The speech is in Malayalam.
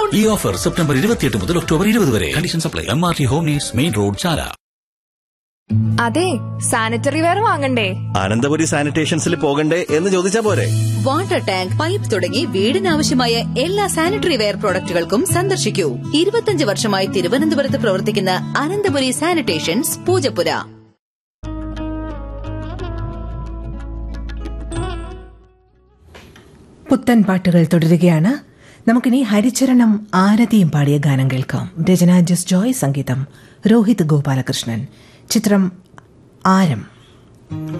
ഡിസ്കൗണ്ട് ഈ ഓഫർ സെപ്റ്റംബർ ഇരുപത്തിയെട്ട് മുതൽ ഒക്ടോബർ ഇരുപത് വരെ condition apply M R T home needs main road Chala അതെ സാനിറ്ററി വെയർ വാങ്ങണ്ടേ അനന്തപുരി സാനിറ്റേഷൻസിൽ പോകണ്ടേ എന്ന് ചോദിച്ചാ പോരെ വാട്ടർ ടാങ്ക് പൈപ്പ് തുടങ്ങി വീടിനാവശ്യമായ എല്ലാ സാനിറ്ററി വെയർ പ്രോഡക്റ്റുകൾക്കും സന്ദർശിക്കൂ ഇരുപത്തിയഞ്ച് വർഷമായി തിരുവനന്തപുരത്ത് പ്രവർത്തിക്കുന്ന അനന്തപുരി സാനിറ്റേഷൻസ് പൂജപ്പുര പുത്തൻ പാട്ടുകൾ തുടരുകയാണ് നമുക്കിനി ഹരിചരണം ആരതിയും പാടിയ ഗാനം കേൾക്കാം രചന ജസ് ജോയ് സംഗീതം രോഹിത് ഗോപാലകൃഷ്ണൻ ചിത്രം ആരം